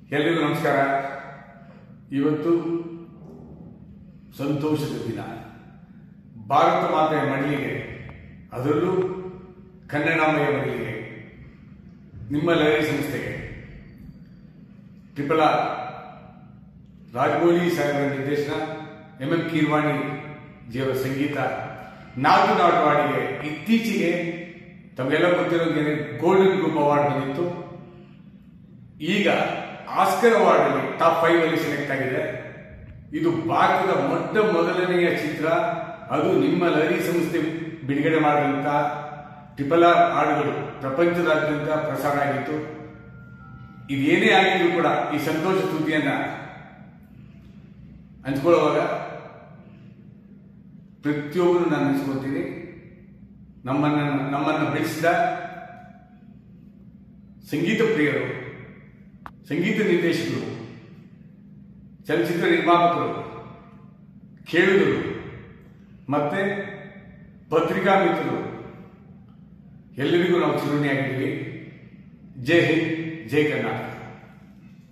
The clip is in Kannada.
ಎಲ್ರಿಗೂ ನಮಸ್ಕಾರ ಇವತ್ತು ಸಂತೋಷದ ದಿನ ಭಾರತ ಮಾತೆಯ ಮಡಿಲಿಗೆ ಅದರಲ್ಲೂ ಕನ್ನಡಾಂಬೆಯ ಮಡಿಲಿಗೆ ನಿಮ್ಮ ಲಹರಿ ಸಂಸ್ಥೆಗೆ ಟ್ರಿಪಲ್ ಆರ್ ರಾಜಮೌಳಿ ಸಾಹೇಬರ ನಿರ್ದೇಶನ ಎಂ ಎಂ ಕೀರ್ವಾಣಿ ಜಿಯವರ ಸಂಗೀತ ನಾಲ್ಕು ನಾಟು ಹಾಡಿಗೆ ಇತ್ತೀಚೆಗೆ ತಮಗೆಲ್ಲ ಗೊತ್ತಿರೋಂಗೆ ಗೋಲ್ಡನ್ ಗ್ರೂಪ್ ಅವಾರ್ಡ್ ಬಂದಿತ್ತು ಈಗ ಆಸ್ಕರ್ ಅವಾರ್ಡ್ ಅಲ್ಲಿ ಟಾಪ್ ಫೈವ್ ಅಲ್ಲಿ ಸೆಲೆಕ್ಟ್ ಆಗಿದೆ ಇದು ಭಾರತದ ಮೊಟ್ಟ ಮೊದಲನೆಯ ಚಿತ್ರ ಅದು ನಿಮ್ಮ ಲಹರಿ ಸಂಸ್ಥೆ ಬಿಡುಗಡೆ ಮಾಡಿದಂತ ಟ್ರಿಪಲ್ ಆರ್ ಹಾಡುಗಳು ಪ್ರಪಂಚದಾದ್ಯಂತ ಪ್ರಸಾರ ಆಗಿತ್ತು ಇದೇನೇ ಆಗಿದ್ರು ಕೂಡ ಈ ಸಂತೋಷ ಸುದ್ದಿಯನ್ನ ಹಂಚ್ಕೊಳ್ಳುವಾಗ ಪ್ರತಿಯೊಬ್ಬರು ನಾನು ಹಂಚ್ಕೊಳ್ತೀನಿ ನಮ್ಮನ್ನ ನಮ್ಮನ್ನು ಬೆಳೆಸಿದ ಸಂಗೀತ ಪ್ರಿಯರು ಸಂಗೀತ ನಿರ್ದೇಶಕರು ಚಲನಚಿತ್ರ ನಿರ್ಮಾಪಕರು ಕೇಳುಗರು ಮತ್ತೆ ಪತ್ರಿಕಾ ಮಿತ್ರರು ಎಲ್ಲರಿಗೂ ನಾವು ಚಿರುಣಿಯಾಗಿದ್ದೀವಿ ಜೈ ಹಿಂದ್ ಜೈ ಕರ್ನಾಟಕ